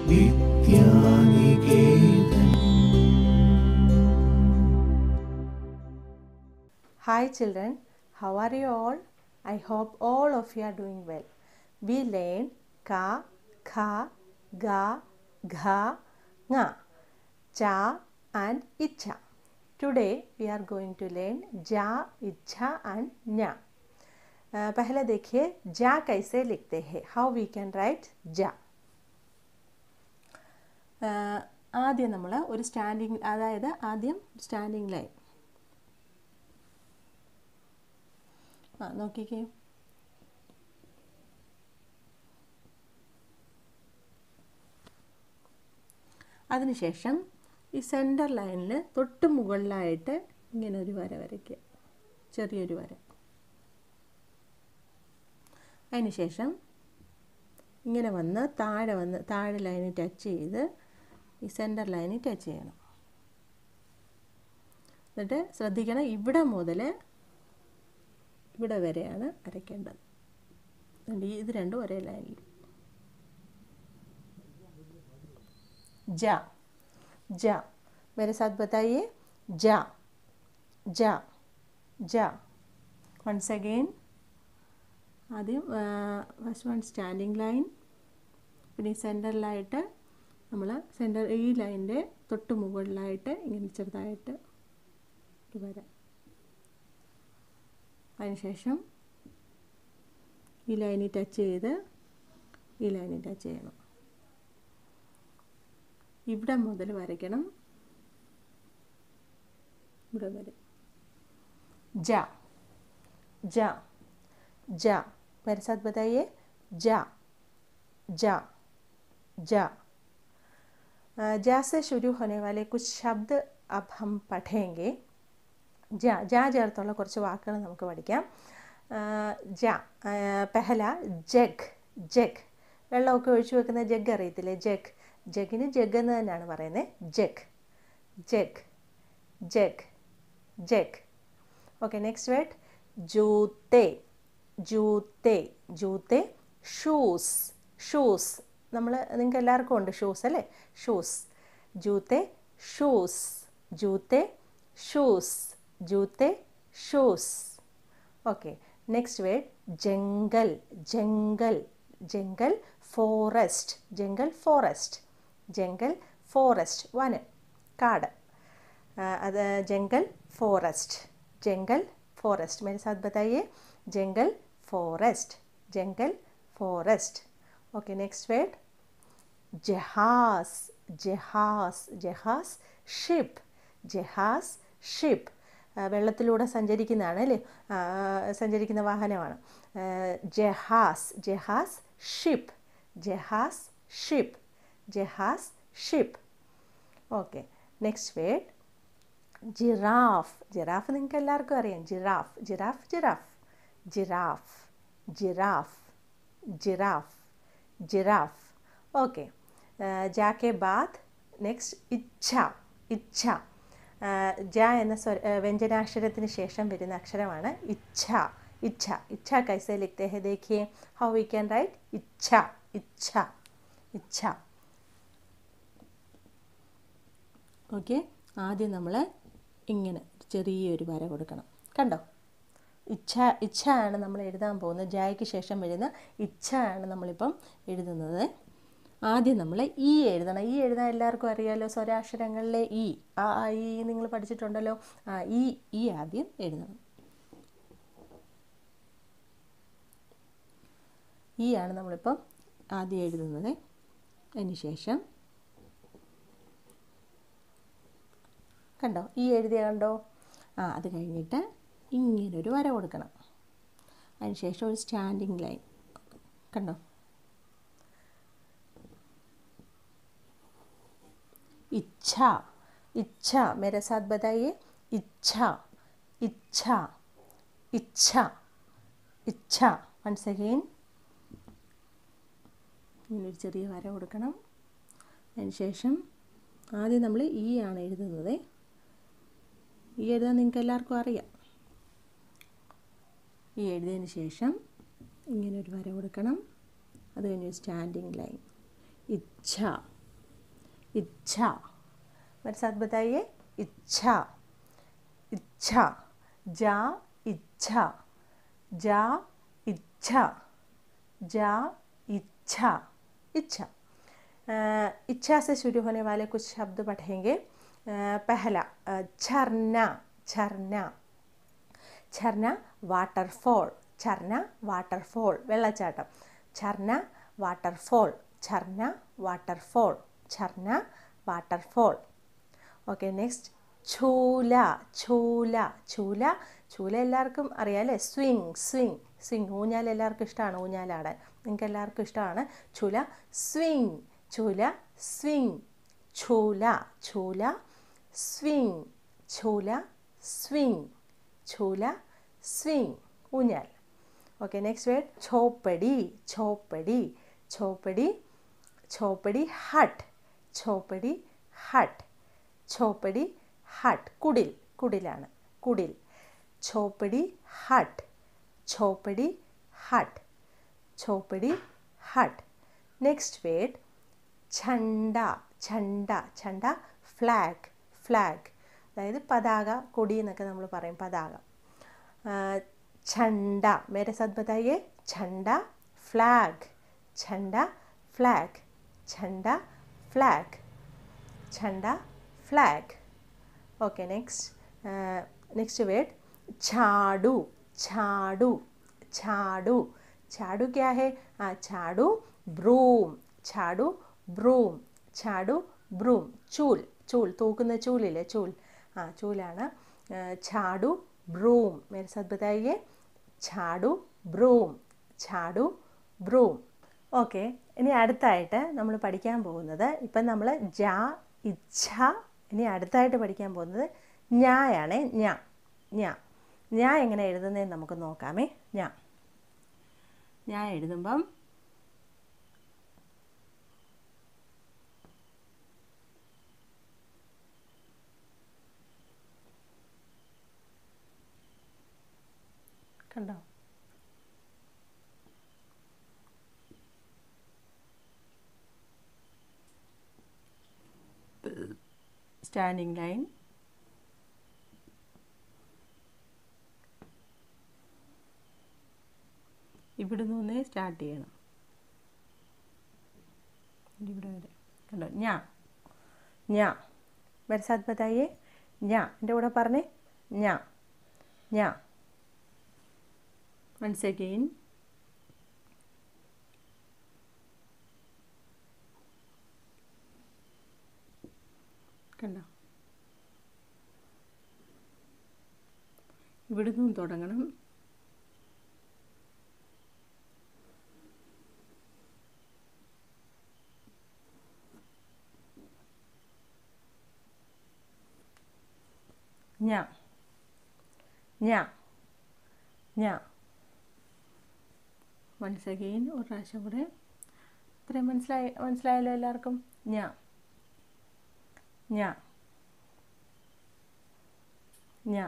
Vidya Niketan Hi children, how are you all? I hope all of you are doing well. We learned ka, kha, ga, gha, nga, cha and icha. Today we are going to learn ja, icha and nya. Uh, पहले देखिए जा कैसे लिखते हैं how we can right ജ ആദ്യം നമ്മൾ ഒരു സ്റ്റാൻഡിങ് അതായത് ആദ്യം സ്റ്റാൻഡിങ് ലൈൻ ആ നോക്കിക്കേ അതിനുശേഷം ഈ സെൻറ്റർ ലൈനിൽ തൊട്ട് മുകളിലായിട്ട് ഇങ്ങനെ ഒരു വര വരയ്ക്കുക ചെറിയൊരു വര അതിനുശേഷം ഇങ്ങനെ വന്ന് താഴെ വന്ന് താഴെ ലൈനിൽ ടച്ച് ചെയ്ത് ഈ സെൻറ്റർ ലൈനിൽ ടച്ച് ചെയ്യണം എന്നിട്ട് ശ്രദ്ധിക്കണം ഇവിടെ മുതൽ ഇവിടെ വരെയാണ് വരയ്ക്കേണ്ടത് അതുകൊണ്ട് ഈ ഇത് രണ്ടും ഒരേ ലൈനിൽ ജ ജ मेरे साथ बताइए जा जा जा വൺസ് അഗെയിൻ ആദ്യം ഫസ്റ്റ് വൺ സ്റ്റാൻഡിങ് ലൈൻ പിന്നെ ഈ സെൻറ്ററിലായിട്ട് നമ്മൾ സെൻറ്റർ ഈ ലൈനിൻ്റെ തൊട്ട് മുകളിലായിട്ട് ഇങ്ങനെ ചെറുതായിട്ട് ഒരു വര അതിനുശേഷം ഈ ലൈനിൽ ടച്ച് ചെയ്ത് ഈ ലൈനിൽ ടച്ച് ചെയ്യണം ഇവിടെ മുതൽ വരയ്ക്കണം ഇവിടെ വരെ ജ ജ ജ मेरे साथ बताइए जा जा जा जा से शुरू होने वाले कुछ शब्द अब हम पढ़ेंगे ജ ജ ചേർത്തുള്ള കുറച്ച് വാക്കുകൾ നമുക്ക് പഠിക്കാം ജ പെഹല ജഗ് ജഗ് വെള്ളമൊക്കെ ഒഴിച്ചു വെക്കുന്ന ജഗ് അറിയത്തില്ലേ ജഗ് ജഗിന് ജഗ് എന്ന് തന്നെയാണ് പറയുന്നത് ജഗ് ജഗ് ജഗ് ജഗ് ഓക്കെ നെക്സ്റ്റ് വേർഡ് ജൂത്തേ ജൂത്തേ ജൂത്തേ ഷൂസ് ഷൂസ് നമ്മൾ നിങ്ങൾക്ക് എല്ലാവർക്കും ഉണ്ട് ഷൂസ് അല്ലേ ഷൂസ് ജൂത്തേ ഷൂസ് ജൂത്തേ ഷൂസ് ജൂത്തെ ഷൂസ് ഓക്കെ നെക്സ്റ്റ് വേർഡ് ജംഗൽ ജംഗൽ ജംഗൽ ഫോറസ്റ്റ് ജംഗൽ ഫോറസ്റ്റ് ജംഗൽ ഫോറസ്റ്റ് വനം കാട് അത് ജംഗൽ ഫോറസ്റ്റ് ജംഗൽ ഫോറസ്റ്റ് मेरे साथ बताइए जंगल फॉरेस्ट जंगल फॉरेस्ट ओके नेक्स्ट वर्ड जहाज ജഹാസ് ജഹാസ് ഷിപ്പ് ജഹാസ് ഷിപ്പ് വെള്ളത്തിലൂടെ സഞ്ചരിക്കുന്നതാണ് അല്ലേ സഞ്ചരിക്കുന്ന വാഹനമാണ് ജഹാസ് ജഹാസ് ഷിപ്പ് ജഹാസ് ഷിപ്പ് ജഹാസ് ship okay next word giraffe giraffe നിങ്ങൾക്ക് എല്ലാവർക്കും അറിയാം giraffe giraffe giraffe giraffe giraffe giraffe giraffe okay ജാക്കെ ബാദ് നെക്സ്റ്റ് ഇച്ഛ ഇച്ഛ ജ എന്ന സ്വര വ്യഞ്ജനാക്ഷരത്തിന് ശേഷം വരുന്ന അക്ഷരമാണ് ഇച്ഛ ഇച്ഛ ഇച്ഛ കൈസെ ലിഖ്തെ ഹെ ദേഖിയെ ഹൗ വി ക്യാൻ റൈറ്റ് ഇച്ഛ ഇച്ഛ ഇച്ഛ ഓക്കെ ആദ്യം നമ്മൾ ഇങ്ങനെ ചെറിയൊരു വര കൊടുക്കണം കണ്ടോ ഇച്ഛ ഇച്ഛ ആണ് നമ്മൾ എഴുതാൻ പോകുന്നത് ജായ്ക്ക് ശേഷം വരുന്ന ഇച്ഛ ആണ് നമ്മളിപ്പം എഴുതുന്നത് ആദ്യം നമ്മൾ ഈ എഴുതണം ഈ എഴുതാൻ എല്ലാവർക്കും അറിയാമല്ലോ സ്വരാക്ഷരങ്ങളിലെ ഈ ആ ഈ നിങ്ങൾ പഠിച്ചിട്ടുണ്ടല്ലോ ആ ഈ ഈ ആദ്യം എഴുതണം ഈ ആണ് നമ്മളിപ്പം ആദ്യം എഴുതുന്നത് അതിന് ശേഷം കണ്ടോ ഈ എഴുതിയ കണ്ടോ ആ അത് കഴിഞ്ഞിട്ട് ഇങ്ങനൊരു വര കൊടുക്കണം അതിന് ശേഷം ഒരു സ്റ്റാൻഡിങ് ലൈൻ കണ്ടോ इच्छा इच्छा मेरे साथ बताइए इच्छा इच्छा इच्छा इच्छा വൺസ് അഗെയിൻ ഇങ്ങനൊരു ചെറിയ വര കൊടുക്കണം അതിന് ശേഷം ആദ്യം നമ്മൾ ഈ ആണ് എഴുതുന്നത് ഈ എഴുതാൻ നിങ്ങൾക്ക് എല്ലാവർക്കും അറിയാം ഈ എഴുതിയതിന് ശേഷം ഇങ്ങനെ ഒരു വര കൊടുക്കണം അത് കഴിഞ്ഞ് സ്റ്റാൻഡിങ് ലൈൻ ഇച്ഛ इच्छा मेरे साथ बताइए इच्छा इच्छा जा इच्छा जा इच्छा जा इच्छा इच्छा अ, इच्छा से शुरू होने वाले कुछ शब्द पढ़ेंगे अ, पहला अ, झरना झरना ഝർണ വാട്ടർഫോൾ ഝർണ വാട്ടർഫോൾ വെള്ളച്ചാട്ടം ഝർണ വാട്ടർഫോൾ ഝർണ വാട്ടർഫോൾ ഝർണ വാട്ടർഫോൾ ഓക്കെ നെക്സ്റ്റ് ചൂല ചൂല ചൂല ചൂല എല്ലാവർക്കും അറിയാം അല്ലേ സ്വിങ് സ്വിങ് സ്വിങ് ഊഞ്ഞാൽ എല്ലാവർക്കും ഇഷ്ടമാണ് ഊഞ്ഞാലാടാൻ നിങ്ങൾക്ക് എല്ലാവർക്കും ഇഷ്ടമാണ് ചൂല സ്വിങ് ചൂല സ്വിങ് ചൂല ചൂല സ്വിങ് ചൂല സ്വിങ് ചൂല സ്വിങ് ഊഞ്ഞാൽ ഓക്കെ നെക്സ്റ്റ് വേർഡ് ചോപ്പടി ചോപ്പടി ചോപ്പടി ചോപ്പടി ഹട്ട് ചോപ്പടി ഹട്ട് ചോപ്പടി ഹട്ട് കുടിൽ കുടിലാണ് കുടിൽ ചോപ്പടി ഹട്ട് ചോപ്പടി ഹട്ട് ചോപ്പടി ഹട്ട് നെക്സ്റ്റ് വേർഡ് ഝണ്ട ഝണ്ട ഝണ്ട ഫ്ലാഗ് ഫ്ലാഗ് അതായത് പതാക കൊടി എന്നൊക്കെ നമ്മൾ പറയും പതാക ഝണ്ട മേരെ സാത്ത് ബതായിയെ ഝണ്ട ഫ്ലാഗ് ഝണ്ട ഫ്ലാഗ് ഝണ്ട ഫ്ലാഗ് ഝണ്ട flag okay next next word झाड़ू झाड़ू झाड़ू झाड़ू क्या है हाँ झाड़ू ब्रूम झाड़ू ब्रूम झाड़ू ബ്രൂം ചൂൽ ചൂൽ തൂക്കുന്ന ചൂലില്ലേ ചൂൽ ആ ചൂലാണ് ഝാഡു ബ്രൂം മേരെ സാത്ത് ബതായിയെ ഝാഡു ബ്രൂം ഝാഡു ബ്രൂം ഓക്കെ ഇനി അടുത്തായിട്ട് നമ്മൾ പഠിക്കാൻ പോകുന്നത് ഇപ്പം നമ്മൾ ജാ ഇച്ഛ ഇനി അടുത്തായിട്ട് പഠിക്കാൻ പോകുന്നത് ഞായാണേ ഞാ ഞാ ഞാ എങ്ങനെ എഴുതുന്നതെന്ന് നമുക്ക് നോക്കാമേ ഞാ ഞാൻ എഴുതുമ്പം കണ്ടോ സ്റ്റാൻഡിങ് ലൈൻ ഇവിടെ നിന്നേ സ്റ്റാർട്ട് ചെയ്യണം ഇവിടെ വരെ കണ്ടോ ഞാ ഞാ വരസാത് ബതായേ ഞാ എൻ്റെ കൂടെ പറഞ്ഞേ ഞാ ഞാ വൺസ് അഗെയിൻ കണ്ടോ ഇവിടുന്നും തുടങ്ങണം ഞാ ഞാ ഞാ വൺസ് അഗെയിൻ ഒരു പ്രാവശ്യം കൂടെ ഇത്രയും മനസ്സിലായി മനസ്സിലായല്ലോ എല്ലാവർക്കും ഞാ ഞാ ഞാ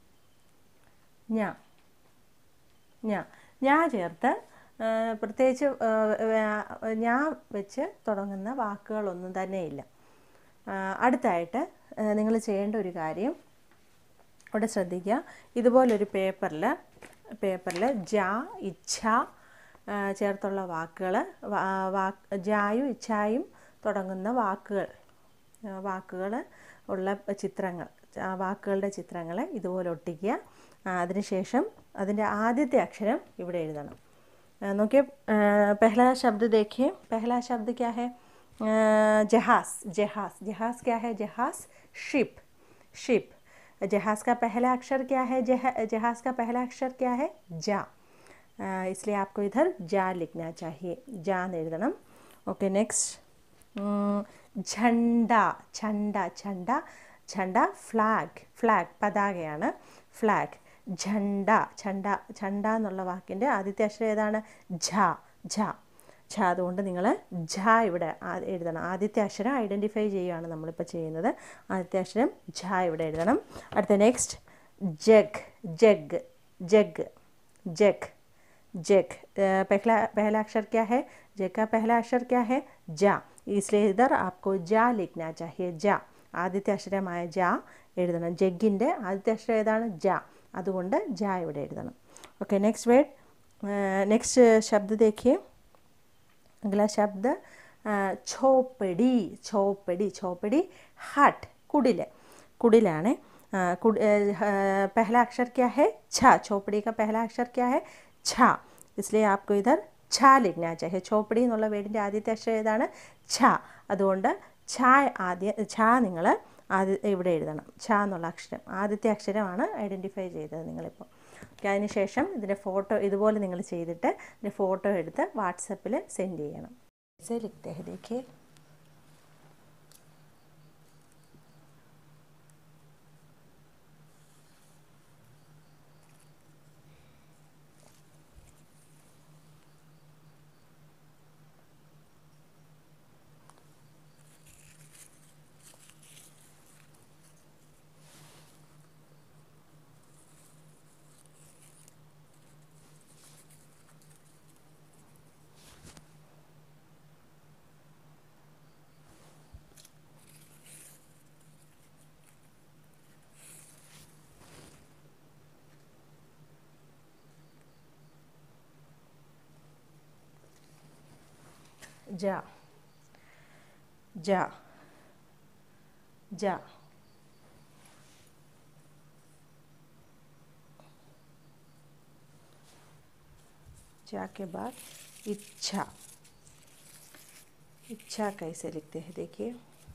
ഞാ ഞാ ഞാ ചേർത്ത് ആ, പ്രത്യേകിച്ച് ആ, ആ, ഞാ വെച്ച് തുടങ്ങുന്ന വാക്കുകളൊന്നും തന്നെയില്ല ആ, അടുത്തായിട്ട് നിങ്ങൾ ചെയ്യേണ്ട ഒരു കാര്യം അവിടെ ശ്രദ്ധിക്കുക ഇതുപോലൊരു പേപ്പറിൽ പേപ്പറിൽ ജാ ഇച്ഛ ആ, ചേർത്തുള്ള വാക്കുകൾ വാക്ക് ജായും ഇച്ഛായും തുടങ്ങുന്ന വാക്കുകൾ വാക്കുകൾ ഉള്ള ചിത്രങ്ങൾ ആ വാക്കുകളുടെ ചിത്രങ്ങൾ ഇതുപോലെ ഒട്ടിക്കുക ആ, അതിനുശേഷം അതിൻ്റെ ആദ്യത്തെ അക്ഷരം ഇവിടെ എഴുതണം आ, നോക്കിയേ पहला शब्द देखिए पहला शब्द क्या है आ, जहाज जहाज जहाज क्या है जहाज शिप शिप जहाज का पहला अक्षर क्या है जह, जहाज का पहला अक्षर क्या है जा आ, इसलिए आपको इधर जा लिखना चाहिए जा എഴുതണം ഓക്കെ നെക്സ്റ്റ് ഝണ്ട ഝണ്ട ഝണ്ട ഝണ്ട ഫ്ലാഗ് ഫ്ലാഗ് പതാകയാണ് ഫ്ലാഗ് ഝണ്ട ഝണ്ട ഝണ്ട എന്നുള്ള വാക്കിൻ്റെ ആദ്യത്തെ അക്ഷരം ഏതാണ് ഝ ഝ ഝ അതുകൊണ്ട് നിങ്ങൾ ഝ ഇവിടെ ആ- എഴുതണം ആദ്യത്തെ അക്ഷരം ഐഡൻറ്റിഫൈ ചെയ്യുകയാണ് നമ്മളിപ്പോൾ ചെയ്യുന്നത് ആദ്യത്തെ അക്ഷരം ഝ ഇവിടെ എഴുതണം അടുത്ത നെക്സ്റ്റ് ജഗ് ജഗ് ജഗ് जग जग अ, पहला पहला अक्षर क्या है जे का पहला अक्षर क्या है जा इसलिए इधर आपको जा लिखना चाहिए जा ആദ്യത്തെ അക്ഷരമായ ജ എഴുതണം ജഗ്ഗിൻ്റെ ആദ്യത്തെ അക്ഷരം ഏതാണ് ജ അതുകൊണ്ട് ജ ഇവിടെ എഴുതണം ഓക്കെ നെക്സ്റ്റ് വേർഡ് नेक्स्ट शब्द देखिए अगला शब्द छोपड़ी छोपड़ी छोपड़ी हट कुडिल कुडिलाने पहला अक्षर क्या है छा छोपड़ी का पहला अक्षर क्या है छा इसलिए आपको इधर ഛ लिखना चाहिए ചോപ്പടി എന്നുള്ള വേർഡിൻ്റെ ആദ്യത്തെ അക്ഷരം ഏതാണ് ഛ അതുകൊണ്ട് ഛ ആദ്യ ഛ നിങ്ങൾ ആദ്യ ഇവിടെ എഴുതണം ഛ എന്നുള്ള അക്ഷരം ആദ്യത്തെ അക്ഷരമാണ് ഐഡൻറ്റിഫൈ ചെയ്തത് നിങ്ങളിപ്പോൾ ഓക്കെ അതിനുശേഷം ഇതിൻ്റെ ഫോട്ടോ ഇതുപോലെ നിങ്ങൾ ചെയ്തിട്ട് ഇതിൻ്റെ ഫോട്ടോ എടുത്ത് വാട്സപ്പിൽ സെൻഡ് ചെയ്യണം ലിഖത്തെ हैं देखिए जा जा जा जा के बाद इच्छा इच्छा कैसे लिखते हैं देखिए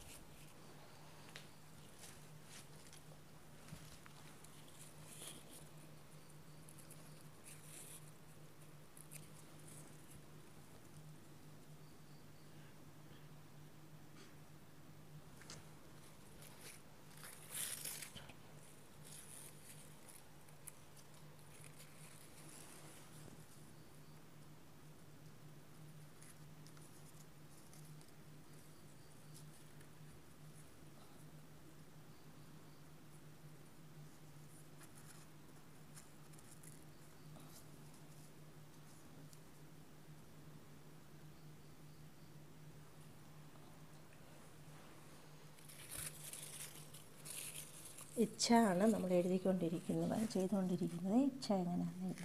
ഇച്ഛ ആണ് നമ്മൾ എഴുതിക്കൊണ്ടിരിക്കുന്നത് ചെയ്തുകൊണ്ടിരിക്കുന്നത് ഇച്ഛ എങ്ങനെയാണ് എഴുതുന്നത്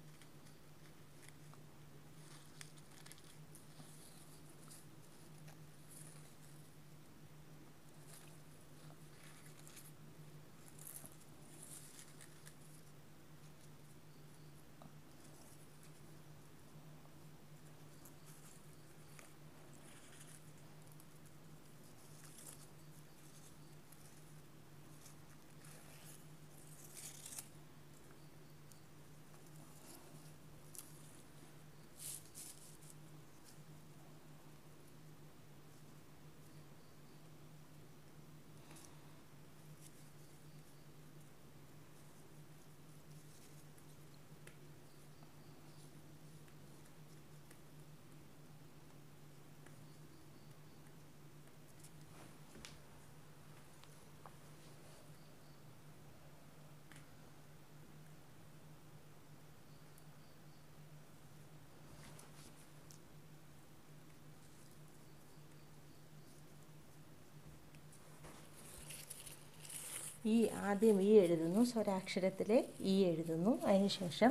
ഈ ആദ്യം ഈ എഴുതുന്നു സ്വരാക്ഷരത്തിൽ ഈ എഴുതുന്നു അതിനുശേഷം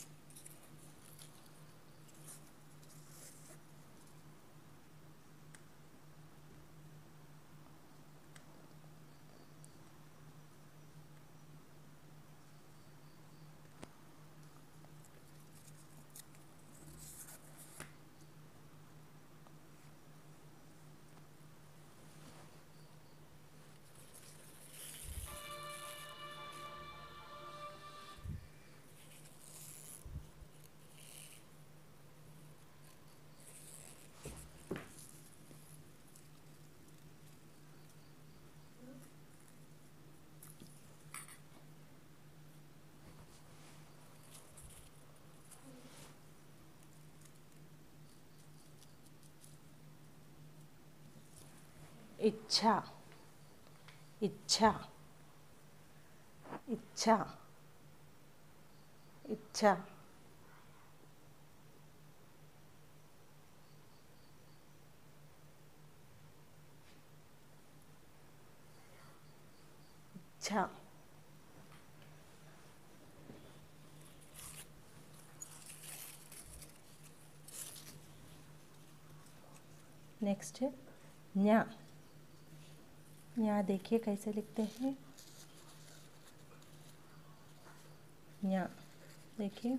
ഇച്ഛ ഇച്ഛ ഇച്ഛ ഇച്ഛ ഇച്ഛ नेक्स्ट न्या न्या देखिए कैसे लिखते हैं न्या देखिए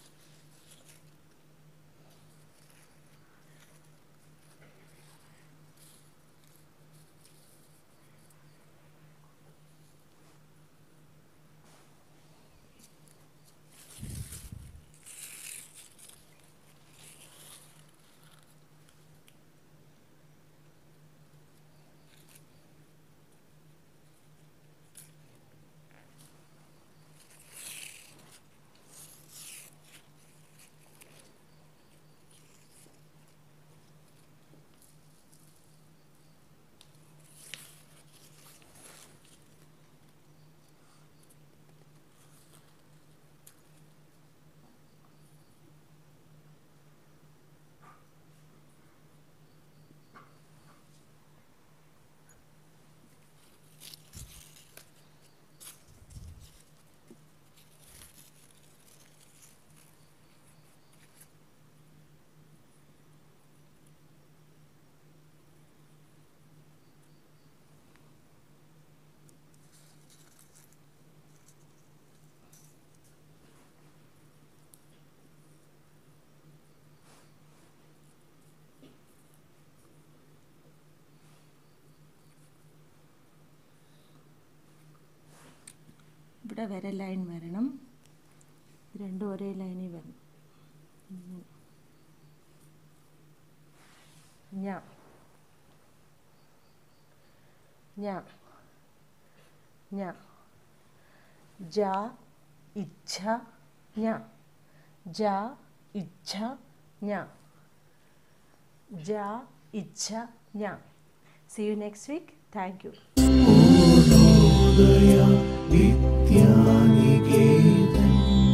ഇവിടെ വരെ ലൈൻ വരണം രണ്ടും ഒരേ ലൈനിൽ വരണം ഞാ ഞാ ഞാ ജാ ഇച്ഛ ഞാ ജാ ഇച്ഛ ഞാ ജാ ഇച്ഛ ഞാ see you next week thank you Daya Vidyaniketan